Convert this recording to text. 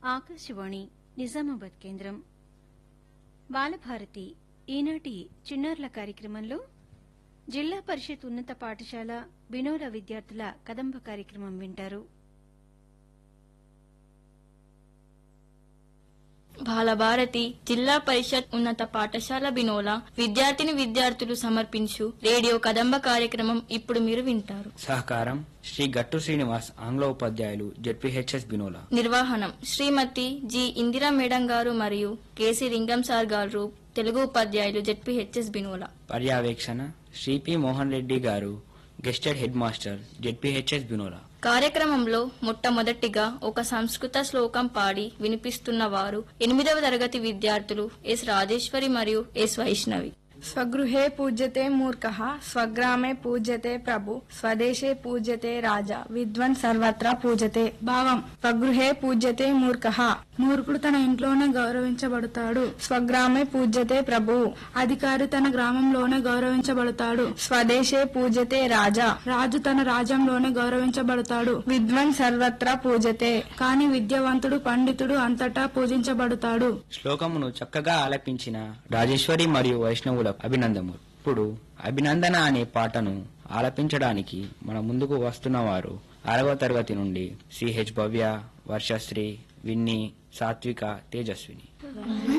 ఆకాశవాణి నిజామాబాద్ కేంద్రం బాలభారతి ఈనాటి చిన్నారుల కార్యక్రమంలో జిల్లా పరిషత్ ఉన్నత పాఠశాల బినోల విద్యార్థుల కదంబ కార్యక్రమం వింటారు బాలభారతి జిల్లా పరిషత్ ఉన్నత పాఠశాల బినోల విద్యార్థిని విద్యార్థులు సమర్పించు రేడియో కదంబ కార్యక్రమం ఇప్పుడు మీరు వింటారు సహకారం శ్రీ గట్టు శ్రీనివాస్ ఆంగ్ల ఉపాధ్యాయులు జెడ్పీహెచ్ఎస్ బినోలా నిర్వహణం శ్రీమతి జి ఇందిరా మేడం గారు మరియు కేసీ లింగం సార్ గారు తెలుగు ఉపాధ్యాయులు జెడ్పీహెచ్ఎస్ బినోల పర్యవేక్షణ శ్రీ పి మోహన్ రెడ్డి గారు gazetted head master ZPHS Binola కార్యక్రమంలో మొట్టమొదటిగా ఒక సంస్కృత శ్లోకం పాడి వినిపిస్తున్న వారు ఎనిమిదవ తరగతి విద్యార్థులు ఎస్ రాజేశ్వరి మరియు ఎస్ వైష్ణవి స్వగృహే పూజ్యతే మూర్ఖ స్వగ్రామే పూజ్యతే ప్రభు స్వదేశే పూజ్యతే రాజా విద్వన్ సర్వత్రా పూజతే భావం స్వగృహే పూజ్యతే మూర్ఖ మూర్ఖుడు తన ఇంట్లోనే గౌరవించబడతాడు స్వగ్రామే పూజ్యతే ప్రభు అధికారి తన గ్రామంలోనే గౌరవించబడతాడు స్వదేశే పూజ్యతే రాజా రాజు తన రాజ్యంలోనే గౌరవించబడతాడు విద్వన్ సర్వత్రా పూజతే కాని విద్యావంతుడు పండితుడు అంతటా పూజించబడతాడు శ్లోకమును చక్కగా ఆలపించిన రాజేశ్వరి మరియు వైష్ణవుల అభినందములు ఇప్పుడు అభినందన అనే పాటను ఆలపించడానికి మన ముందుకు వస్తున్న వారు ఆరవ తరగతి నుండి సిహెచ్ భవ్య వర్షశ్రీ విన్ని సాత్విక తేజస్విని